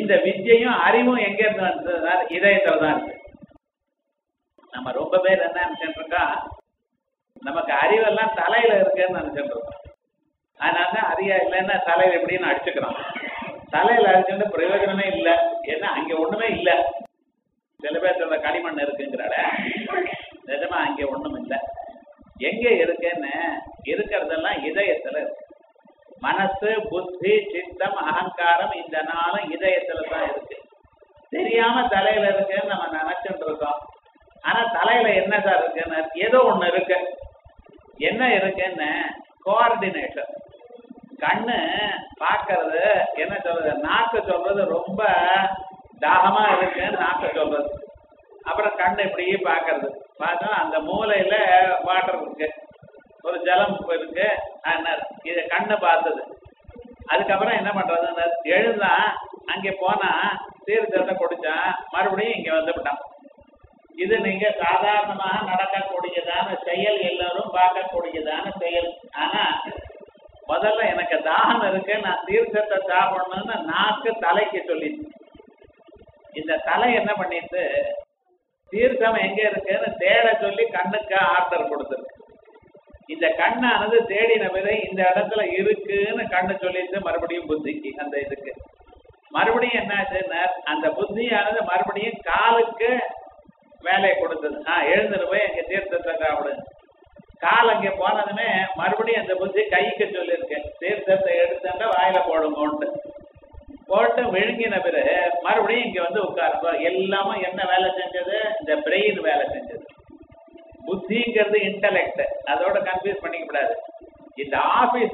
இந்த வித்யையும் அறிவும் எங்க இருந்து வந்ததுன்னா இதயத்துல தான் இருக்கு நம்ம ரொம்ப பேர் என்ன நினைச்சிட்டு இருக்கா நமக்கு அறிவெல்லாம் தலையில இருக்குன்னு நினைச்சிட்டு இருக்கோம் அதனால தான் அறியா இல்லைன்னா தலையில எப்படின்னு அடிச்சுக்கிறோம் தலையில அடிச்சுட்டு பிரயோஜனமே இல்லை ஏன்னா அங்க ஒண்ணுமே இல்லை சில பேர் சொல்ற களிமண் இருக்குங்கிறாட நிஜமா அங்க ஒண்ணும் இல்லை எங்க இருக்குன்னு இருக்கிறதெல்லாம் இதயத்துல இருக்கு மனசு புத்தி சித்தம் அகங்காரம் இந்த நாளும் இதயத்துல தான் இருக்கு தெரியாம தலையில இருக்குன்னு நம்ம நினைச்சுட்டு இருக்கோம் ஆனா தலையில என்ன சார் இருக்குன்னு ஏதோ ஒண்ணு இருக்கு என்ன இருக்குன்னு கோஆர்டினேஷன் கண்ணு பார்க்கறது என்ன சொல்றது நாக்கு சொல்றது ரொம்ப தாகமா இருக்குன்னு நாக்கு சொல்றது அப்புறம் கண்ணு இப்படியே பார்க்கறது பார்த்தா அந்த மூலையில வாட்டர் இருக்கு ஒரு ஜலம் இருக்கு ஆனார். இது கண்ணு பார்த்தது அதுக்கப்புறம் என்ன பண்றதுன்னு எழுந்தான் அங்கே போனா தீர்த்தத்தை குடிச்சான் மறுபடியும் இங்க வந்துவிட்டான் இது நீங்க சாதாரணமாக நடக்கக்கூடியதான செயல் எல்லாரும் பார்க்கக்கூடியதான செயல் ஆனா முதல்ல எனக்கு தாகம் இருக்கு நான் தீர்த்தத்தை சாப்பிடணும்னு நாக்கு தலைக்கு சொல்லிச்சு இந்த தலை என்ன பண்ணிட்டு தீர்த்தம் எங்க இருக்குன்னு தேட சொல்லி கண்ணுக்கு ஆர்டர் கொடுத்துருக்கு இந்த கண்ணானது தேடின பிறகு இந்த இடத்துல இருக்குன்னு கண்ணு சொல்லிட்டு மறுபடியும் புத்திக்கு அந்த இதுக்கு மறுபடியும் என்னாச்சுன்னா அந்த புத்தியானது மறுபடியும் காலுக்கு வேலையை கொடுத்தது ஆ எழுந்துட்டு போய் அங்க தீர்த்தத்தை சாப்பிடு கால் அங்கே போனதுமே மறுபடியும் அந்த புத்தி கைக்கு சொல்லியிருக்கேன் தீர்த்தத்தை எடுத்துட்டா வாயில போடுங்கோன்ட்டு போட்டு விழுங்கின பிறகு மறுபடியும் இங்க வந்து உட்காருங்க எல்லாமே என்ன வேலை செஞ்சது இந்த பிரெயின் வேலை செஞ்சது புத்திங்கிறது இன்டலெக்ட் அதோட கன்ஃபியூஸ் பண்ணிக்க கூடாது இந்த ஆபீஸ்